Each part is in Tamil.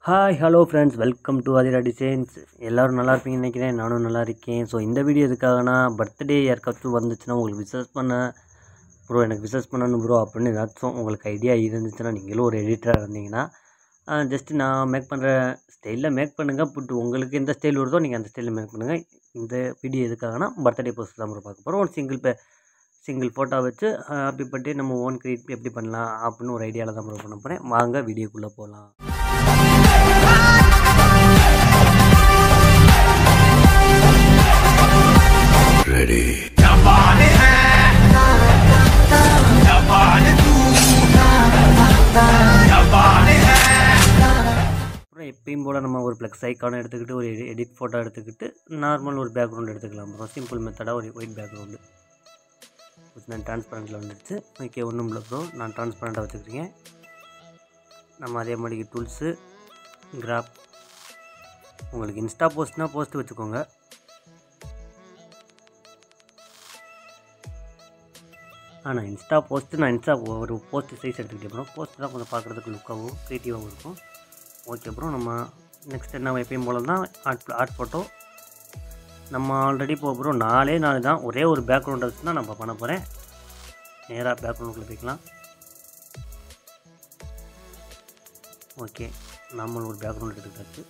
hi hello friends welcome to Athira designs எல்லோரும் நல்லா இருப்பீங்கன்னு நினைக்கிறேன் நானும் நல்லா இருக்கேன் ஸோ இந்த வீடியோ எதுக்காகனா பர்த்டே யாருக்காச்சும் வந்துச்சுன்னா உங்களுக்கு விசஸ் பண்ண ப்ரோ எனக்கு விசஸ் பண்ணணும் ப்ரோ அப்படின்னு ஏதாச்சும் உங்களுக்கு ஐடியா இருந்துச்சுன்னா நீங்களும் ஒரு எடிட்டராக இருந்தீங்கன்னா ஜஸ்ட்டு நான் மேக் பண்ணுற ஸ்டைலில் மேக் பண்ணுங்கள் பட் உங்களுக்கு எந்த ஸ்டைல் வருதோ நீங்கள் அந்த ஸ்டைலில் மேக் பண்ணுங்கள் இந்த வீடியோ எதுக்காகனா பர்த்டே போஸ்ட் தான் ப்ரோ பார்க்க போகிறோம் ஒரு சிங்கிள் பே சிங்கிள் ஃபோட்டோ வச்சு ஹாப்பி பர்த்டே நம்ம ஓன் கிரியேட் எப்படி பண்ணலாம் அப்படின்னு ஒரு ஐடியாவில் தான் ப்ரோ பண்ண போகிறேன் வாங்க வீடியோக்குள்ளே போகலாம் जवान है जवान तू जवान है அப்புறம் எப்பயும் போல் நம்ம ஒரு ப்ளக்ஸ் ஐக்கானை எடுத்துக்கிட்டு ஒரு எடிட் ஃபோட்டோ எடுத்துக்கிட்டு நார்மல் ஒரு பேக்ரவுண்ட் எடுத்துக்கலாம் ப்ரோ சிம்பிள் மெத்தடாக ஒரு ஒயிட் பேக்ரவுண்டு நான் டிரான்ஸ்பரண்ட்டில் வந்துடுச்சு ஓகே ஒன்றும் இல்லை ப்ரோ நான் டிரான்ஸ்பரண்ட்டாக வச்சுக்கிறேன் நம்ம அதே மாதிரி டூல்ஸு கிராப் உங்களுக்கு இன்ஸ்டா போஸ்ட்னால் போஸ்ட் வச்சுக்கோங்க ஆனால் இன்ஸ்டா போஸ்ட்டு நான் இன்ஸ்டா ஒரு போஸ்ட் சைஸ் எடுத்துக்கிட்டேன் ப்ரோ போஸ்ட் தான் கொஞ்சம் பார்க்குறதுக்கு லுக்காகவும் க்ரியேட்டிவாகவும் இருக்கும் ஓகே அப்புறம் நம்ம நெக்ஸ்ட் என்ன எப்பயும் போல தான் ஆர்ட் ஆர்ட் ஃபோட்டோ நம்ம ஆல்ரெடி இப்போ ப்ரோ நாலே நாள் தான் ஒரே ஒரு பேக்ரவுண்டை வச்சு தான் நம்ம பண்ண போகிறேன் நேராக பேக்ரவுண்டுக்குள்ளே போய்க்கலாம் ஓகே நார்மல் ஒரு பேக்ரவுண்ட் எடுத்துக்கிட்டாச்சு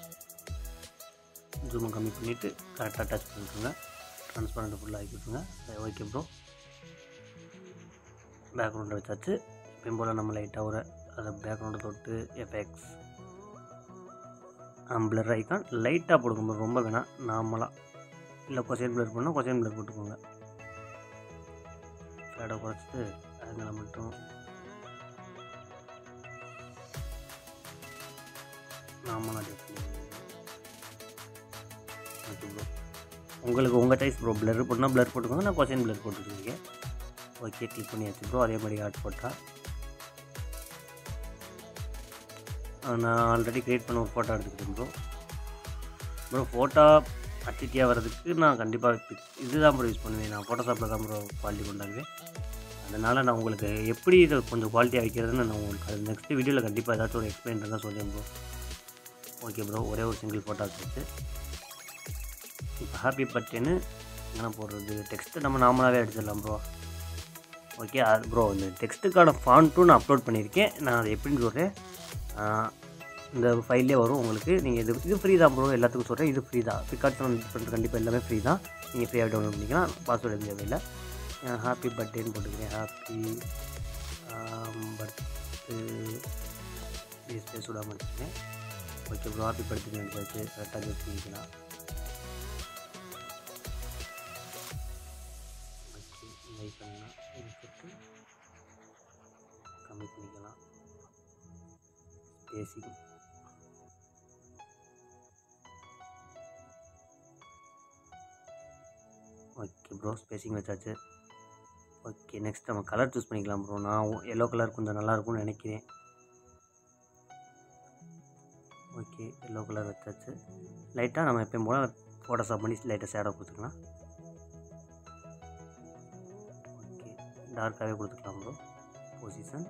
ஜூமை கம்மி பண்ணிவிட்டு கரெக்டாக டச் பண்ணிட்டுருங்க ட்ரான்ஸ்பரண்ட் ஃபுல்லாக ஆக்கி விட்ருங்க ஓகே ப்ரோ பேக்ரவுண்டை வச்சாச்சு எப்பயும் போல் நம்ம லைட்டாக ஒரு அதை பேக்ரவுண்டை தொட்டு எஃபெக்ட்ஸ் பிளர் ஐக்கான் லைட்டாக போடுங்க ரொம்ப வேணாம் நார்மலாக இல்லை கொசைன் பிளர் பண்ணால் கொசைன் பிளர் போட்டுக்கோங்க ஷேடோ குறைச்சிட்டு அதுங்களை மட்டும் நார்மலாக ஓகே ப்ரோ உங்களுக்கு உங்கள் டைஸ் ப்ரோ பிளர் போட்டுனா பிளர் போட்டுக்கோங்க நான் கொசைன் பிளர் போட்டுருக்கீங்க ஓகே கிளிக் பண்ணியாச்சு ப்ரோ அதே மாதிரி ஆர்ட் போட்டால் நான் ஆல்ரெடி க்ரியேட் பண்ண ஒரு ஃபோட்டோ எடுத்துக்கிட்டேன் ப்ரோ ப்ரோ ஃபோட்டோ அச்சிட்டியாக வர்றதுக்கு நான் கண்டிப்பாக இதுதான் ப்ரோ யூஸ் பண்ணுவேன் நான் ஃபோட்டோஷாப்பில் தான் ப்ரோ குவாலிட்டி கொண்டாடுவேன் அதனால் நான் உங்களுக்கு எப்படி இதை கொஞ்சம் குவாலிட்டியாக வைக்கிறதுன்னு நான் உங்களுக்கு அது நெக்ஸ்ட் வீடியோவில் கண்டிப்பாக ஏதாச்சும் ஒரு எக்ஸ்பிளைன் தான் சொல்லுவேன் ப்ரோ ஓகே ப்ரோ ஒரே ஒரு சிங்கிள் ஃபோட்டோ வச்சு இப்போ ஹாப்பி பர்த்டேன்னு என்ன போடுறது டெக்ஸ்ட்டு நம்ம நார்மலாகவே அடிச்சிடலாம் ப்ரோ ஓகே அது ப்ரோ இந்த டெக்ஸ்ட்டுக்கான ஃபாண்ட்டும் நான் அப்லோட் பண்ணியிருக்கேன் நான் அதை எப்படின்னு சொல்கிறேன் இந்த ஃபைல்லே வரும் உங்களுக்கு நீங்கள் இது இது ஃப்ரீ தான் ப்ரோ எல்லாத்துக்கும் சொல்கிறேன் இது ஃப்ரீ தான் ஃப்ளிப்கார்ட் பண்ணுறது கண்டிப்பாக எல்லாமே ஃப்ரீ தான் நீங்கள் ஃப்ரீயாக டவுன்லோட் பண்ணிக்கலாம் பாஸ்வேர்டு எதுவும் தேவையில்லை ஹாப்பி பர்த்டேன்னு போட்டுக்கிறேன் ஹாப்பி பர்த்டே ஸ்பேஸ் விடாமல் எடுத்துக்கிறேன் ஓகே ப்ரோ ஹாப்பி பர்த்டே எடுத்தாச்சு கரெக்டாக யூஸ் பண்ணிக்கலாம் ஓகே லைக் பண்ணலாம் கொடுத்து கம்மி பண்ணிக்கலாம் பேசிக் ஓகே ப்ரோ ஸ்பேசிங் வச்சாச்சு ஓகே நெக்ஸ்ட் நம்ம கலர் சூஸ் பண்ணிக்கலாம் ப்ரோ நான் எல்லோ கலர் கொஞ்சம் நல்லா இருக்கும்னு நினைக்கிறேன் ஓகே எல்லோ கலர் வச்சாச்சு லைட்டாக நம்ம எப்பயும் போல் ஃபோட்டோஷாப் பண்ணி லைட்டாக ஷேடோ கொடுத்துக்கலாம் ஓகே டார்க்காகவே கொடுத்துக்கலாம் ப்ரோ பொசிஷன்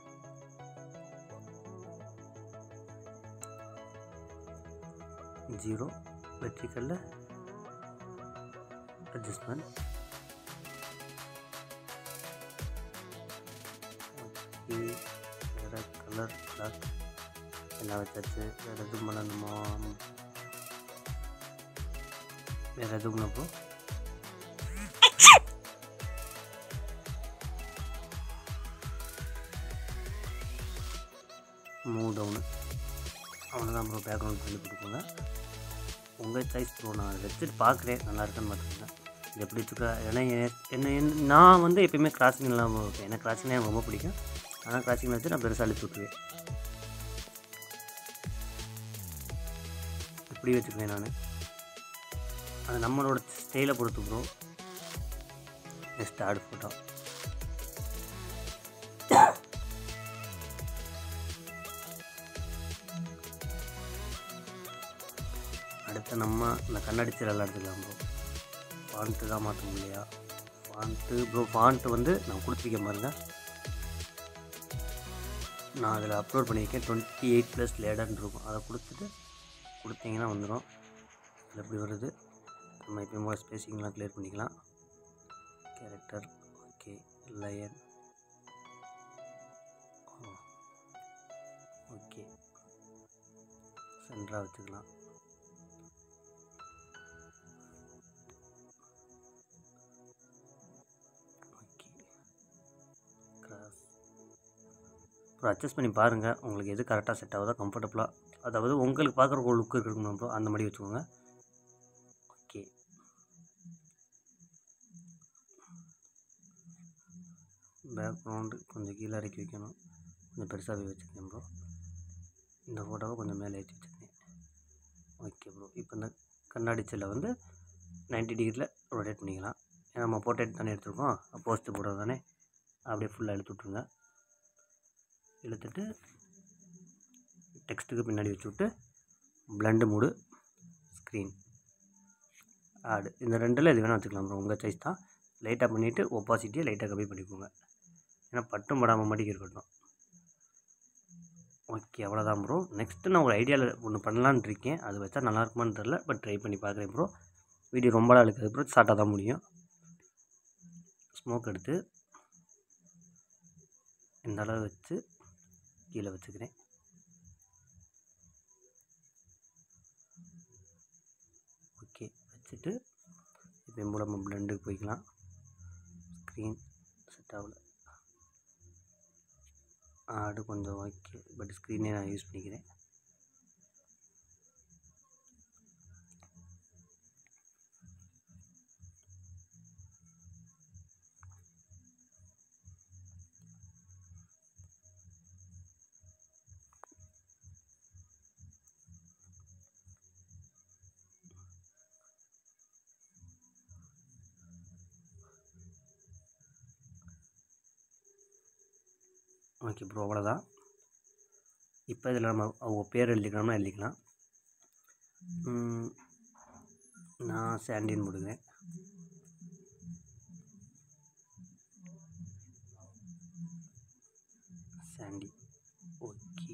ஜீரோ வெர்டிக்கலில் அட்ஜஸ்ட்மெண்ட் ஓகே வேறு கலர் கலர் எல்லாம் வச்சாச்சு வேறு எதுவும் பண்ணணுமா வேறு எதுவும் ப்ரோ மூவ் டவுனு அவனை தான் ப்ரோ பேக்ரவுண்ட் பண்ணி கொடுக்குங்க உங்கள் சாய்ஸ் ப்ரோ நான் வச்சுட்டு பார்க்குறேன் நல்லா இருக்குன்னு பார்த்துக்கோங்க இது எப்படி வச்சுக்க ஏன்னா என்ன என்ன நான் வந்து எப்பயுமே கிராசிங் இல்லாமல் வைப்பேன் எனக்கு கிராசிங் எனக்கு ரொம்ப பிடிக்கும் ஆனால் கிராசிங் வச்சு நான் பெருசாக அழுத்தி விட்டுருவேன் இப்படி வச்சுக்குவேன் நான் அது நம்மளோட ஸ்டைலை பொறுத்து ப்ரோ நெக்ஸ்ட் ஆடு ஃபோட்டோ அடுத்து நம்ம இந்த கண்ணாடி சீரெல்லாம் எடுத்துக்கலாம் ப்ரோ ஃபாண்ட்டு தான் மாற்ற முடியா ஃபாண்ட்டு ப்ரோ ஃபாண்ட்டு வந்து நான் கொடுத்துருக்கேன் பாருங்க நான் அதில் அப்லோட் பண்ணியிருக்கேன் டுவெண்ட்டி எயிட் ப்ளஸ் லேடர்னு இருக்கும் அதை கொடுத்துட்டு கொடுத்தீங்கன்னா வந்துடும் அதில் எப்படி வருது நம்ம இப்போ போல ஸ்பேசிங்லாம் க்ளியர் பண்ணிக்கலாம் கேரக்டர் ஓகே லயன் ஓகே சென்டராக வச்சுக்கலாம் ஓகே கிராஸ் அப்புறம் அட்ஜஸ்ட் பண்ணி பாருங்கள் உங்களுக்கு எது கரெக்டாக செட் ஆகுதோ கம்ஃபர்டபுளாக அதாவது உங்களுக்கு பார்க்குற ஒரு லுக் இருக்கணும் ப்ரோ அந்த மாதிரி வச்சுக்கோங்க ஓகே பேக்ரவுண்டு கொஞ்சம் கீழே இறக்கி வைக்கணும் கொஞ்சம் பெருசாகவே வச்சுருக்கேன் ப்ரோ இந்த ஃபோட்டோவை கொஞ்சம் மேலே ஏற்றி வச்சுருக்கேன் ஓகே ப்ரோ இப்போ இந்த கண்ணாடி செல்லை வந்து 90 டிகிரியில் ரொட்டேட் பண்ணிக்கலாம் ஏன்னா நம்ம போர்ட்ரேட் தானே எடுத்திருக்கோம் போஸ்ட்டு போடுறது தானே அப்படியே ஃபுல்லாக இழுத்து விட்ருங்க இழுத்துட்டு டெக்ஸ்ட்டுக்கு பின்னாடி வச்சு விட்டு பிளண்டு மூடு ஸ்க்ரீன் ஆடு இந்த ரெண்டில் எது வேணால் வச்சுக்கலாம் ப்ரோ உங்கள் சைஸ் தான் லைட்டாக பண்ணிவிட்டு ஒப்பாசிட்டியை லைட்டாக கம்மி பண்ணிக்கோங்க ஏன்னா பட்டும் படாமல் மாட்டிக்கு இருக்கட்டும் ஓகே அவ்வளோதான் ப்ரோ நெக்ஸ்ட்டு நான் ஒரு ஐடியாவில் ஒன்று பண்ணலான்னு இருக்கேன் அது வச்சா நல்லா இருக்குமான்னு தெரில பட் ட்ரை பண்ணி பார்க்குறேன் ப்ரோ வீடியோ ரொம்ப நாள் இருக்குது ப்ரோ ஷார்ட்டாக தான் முடியும் ஸ்மோக் எடுத்து இந்த அளவு வச்சு கீழே வச்சுக்கிறேன் ஓகே வச்சுட்டு இப்போ எம்போட நம்ம பிளண்டுக்கு போய்க்கலாம் ஸ்க்ரீன் செட் ஆகல ஆடு கொஞ்சம் ஓகே பட் ஸ்க்ரீனே நான் யூஸ் பண்ணிக்கிறேன் ஓகே ப்ரோ அவ்வளோதான் இப்போ இதில் நம்ம அவங்க பேர் எழுதிக்கணும்னா எழுதிக்கலாம் ம், நான் சாண்டின்னு போடுகிறேன் சாண்டி ஓகே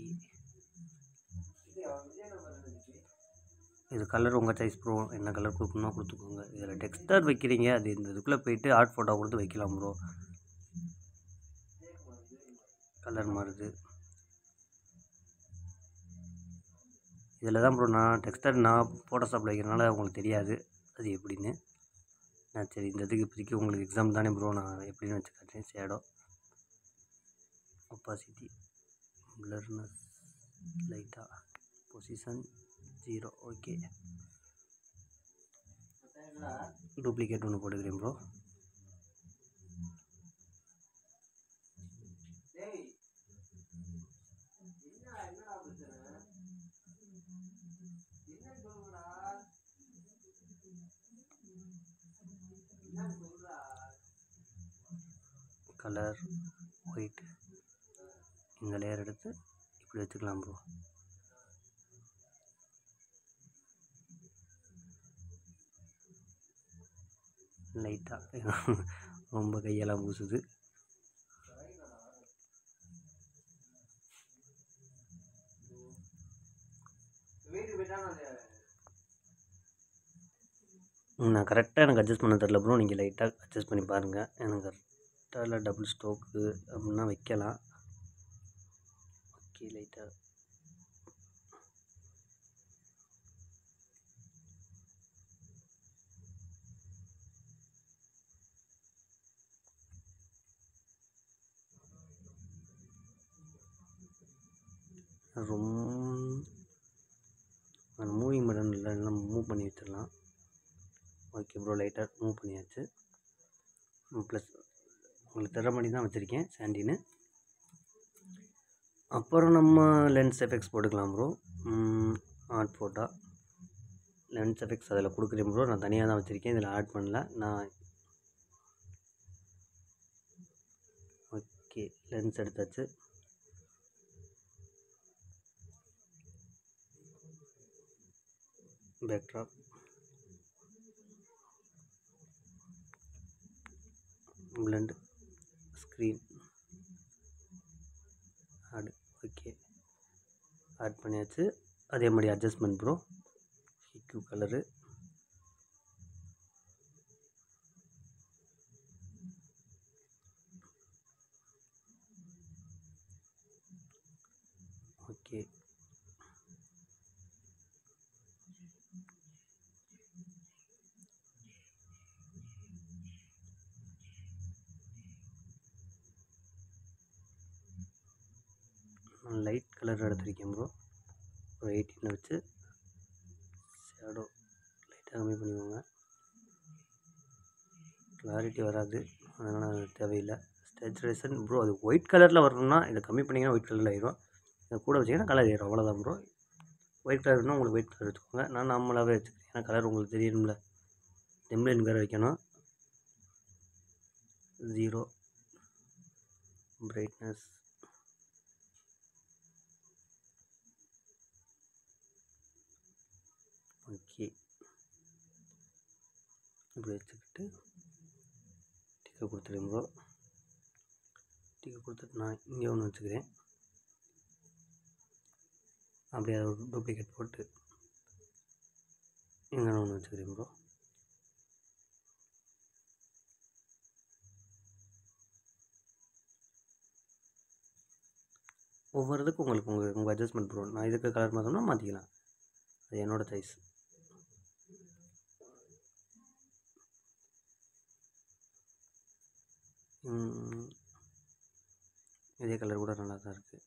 இது கலர் உங்கள் சாய்ஸ் ப்ரோ என்ன கலர் கொடுக்கணுமோ கொடுத்துக்கோங்க இதில் டெக்ஸ்டர் வைக்கிறீங்க அது இந்த இதுக்குள்ளே போயிட்டு ஆர்ட் ஃபோட்டோ கொடுத்து வைக்கலாம் ப்ரோ கலர் மாறுது இதில் தான் ப்ரோ நான் டெக்ஸ்டர் நான் ஃபோட்டோஷாப்பில் வைக்கிறனால உங்களுக்கு தெரியாது அது எப்படின்னு நான் சரி இந்த இதுக்கு இப்போதைக்கு உங்களுக்கு எக்ஸாம் தானே ப்ரோ நான் எப்படின்னு வச்சு காட்டுறேன் ஷேடோ ஒப்பாசிட்டி பிளர்னஸ் லைட்டாக பொசிஷன் ஜீரோ ஓகே டூப்ளிகேட் ஒன்று போட்டுக்கிறேன் ப்ரோ கலர் ஒயிட் இந்த லேயர் எடுத்து இப்படி வச்சுக்கலாம் ப்ரோ லைட்டாக ரொம்ப கையெல்லாம் பூசுது ம், நான் கரெக்டாக எனக்கு அட்ஜஸ்ட் பண்ண தெரில ப்ரோ நீங்கள் லைட்டாக அட்ஜஸ்ட் பண்ணி பாருங்கள் எனக்கு கரெக்டாக இல்லை டபுள் ஸ்டோக்கு அப்படின்னா வைக்கலாம் ஓகே லைட்டாக ரொம்ப அந்த மூவிங் பட்டன் இல்லை எல்லாம் மூவ் பண்ணி வச்சிடலாம் ஓகே ப்ரோ லைட்டாக மூவ் பண்ணியாச்சு ப்ளஸ் உங்களுக்கு தர மாதிரி தான் வச்சுருக்கேன் சாண்டின்னு அப்புறம் நம்ம லென்ஸ் எஃபெக்ட்ஸ் போட்டுக்கலாம் bro add photo lens effects அதில் கொடுக்குறேன் ப்ரோ நான் தனியாக தான் வச்சுருக்கேன் இதில் ஆட் பண்ணல நான் ஓகே லென்ஸ் எடுத்தாச்சு backdrop blend screen add add பண்ணியாச்சு அதே மாதிரி அட்ஜஸ்ட்மெண்ட் ப்ரோ ஹிக்யூ கலரு ஓகே லைட் கலர் எடுத்திருக்கேன் ப்ரோ ஒரு எயிட்டீனை வச்சு ஷேடோ லைட்டாக கம்மி பண்ணிக்கோங்க கிளாரிட்டி வராது அதனால் அது தேவையில்லை ஸ்டேச்சுரேஷன் ப்ரோ அது ஒயிட் கலரில் வரணும்னா இதை கம்மி பண்ணிங்கன்னா ஒயிட் கலரில் ஆயிரும் இதை கூட வச்சிங்கன்னா கலர் ஆயிரும் அவ்வளோதான் ப்ரோ ஒயிட் கலர்னால் உங்களுக்கு ஒயிட் கலர் வச்சுக்கோங்க நான் நார்மலாகவே வச்சுக்கிறேன் ஏன்னா கலர் உங்களுக்கு தெரியணும்ல டெம்ப்ளேன் வேறு வைக்கணும் ஜீரோ பிரைட்னஸ் ஓகே இப்படி வச்சுக்கிட்டு டிக்கை கொடுத்துருங்க ப்ரோ டிக்கை கொடுத்துட்டு நான் இங்கே ஒன்று வச்சுக்கிறேன் அப்படியே அதை ஒரு டூப்ளிகேட் போட்டு இங்கே ஒன்று வச்சுக்கிறேன் ப்ரோ ஒவ்வொரு இதுக்கும் உங்களுக்கு உங்கள் உங்கள் அட்ஜஸ்ட்மெண்ட் ப்ரோ நான் இதுக்கு கலர் மாற்றணும்னா மாற்றிக்கலாம் அது என்னோடய சாய்ஸ் இதே கலர் கூட நல்லா தான் இருக்குது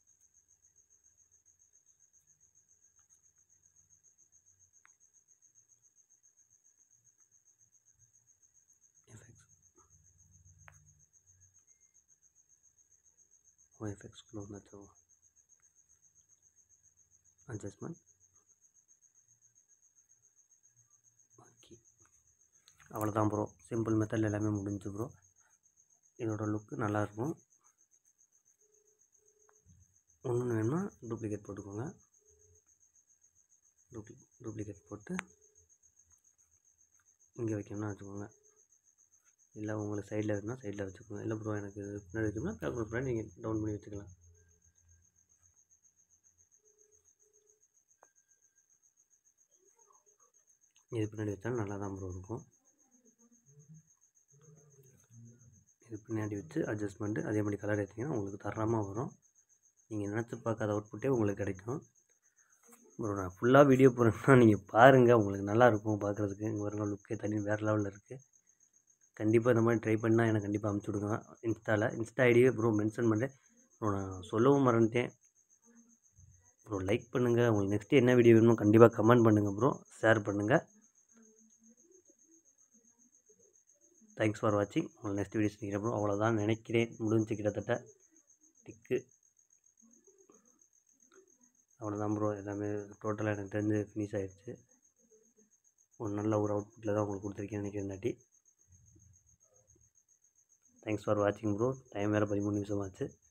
எஃபெக்ட்ஸ் ஓ எஃபெக்ட்ஸ்குள்ளே வந்தாச்சோ அட்ஜஸ்ட்மெண்ட் ஓகே அவ்வளோதான் ப்ரோ சிம்பிள் மெத்தடில் எல்லாமே முடிஞ்சு ப்ரோ இதோட லுக்கு நல்லாயிருக்கும் ஒன்று வேணும்னா டூப்ளிகேட் போட்டுக்கோங்க டூப்ளி டூப்ளிகேட் போட்டு இங்கே வைக்கணும்னா வச்சுக்கோங்க இல்லை உங்களுக்கு சைடில் வேணும்னா சைடில் வச்சுக்கோங்க இல்லை ப்ரோ எனக்கு இது பின்னாடி வைக்கணும்னா கால்குலேட் பண்ணி நீங்கள் டவுன் பண்ணி வச்சுக்கலாம் இது பின்னாடி வச்சாலும் நல்லா தான் ப்ரோ இருக்கும் இது பின்னாடி வச்சு அட்ஜஸ்ட்மெண்ட்டு அதே மாதிரி கலர் எடுத்திங்கன்னா உங்களுக்கு தரமாக வரும் நீங்கள் நினச்சி பார்க்காத அவுட்புட்டே உங்களுக்கு கிடைக்கும் ப்ரோ நான் ஃபுல்லாக வீடியோ போடுறேன்னா நீங்கள் பாருங்கள் உங்களுக்கு நல்லாயிருக்கும் பார்க்குறதுக்கு இங்கே வருங்க லுக்கே தனி வேறு லெவலில் இருக்குது கண்டிப்பாக இந்த மாதிரி ட்ரை பண்ணால் எனக்கு கண்டிப்பாக அமுச்சு விடுங்க இன்ஸ்டாவில் இன்ஸ்டா ஐடியே ப்ரோ மென்ஷன் பண்ணுறேன் ப்ரோ நான் சொல்லவும் மறந்துட்டேன் ப்ரோ லைக் பண்ணுங்கள் உங்களுக்கு நெக்ஸ்ட்டு என்ன வீடியோ வேணுமோ கண்டிப்பாக கமெண்ட் பண்ணுங்கள் ப்ரோ ஷேர் பண்ணுங்கள் தேங்க்ஸ் ஃபார் வாட்சிங் உங்களுக்கு நெக்ஸ்ட் வீடியோ சந்திக்கிறேன் ப்ரோ அவ்வளோதான் நினைக்கிறேன் முடிஞ்சு கிட்டத்தட்ட டிக்கு அவ்வளோதான் ப்ரோ எல்லாமே டோட்டலாக எனக்கு தெரிஞ்சு ஃபினிஷ் ஆகிடுச்சு ஒரு நல்ல ஒரு அவுட்புட்டில் தான் உங்களுக்கு கொடுத்துருக்கேன் நினைக்கிறேன் தாட்டி தேங்க்ஸ் ஃபார் வாட்சிங் ப்ரோ டைம் வேறு பதிமூணு நிமிஷம் ஆச்சு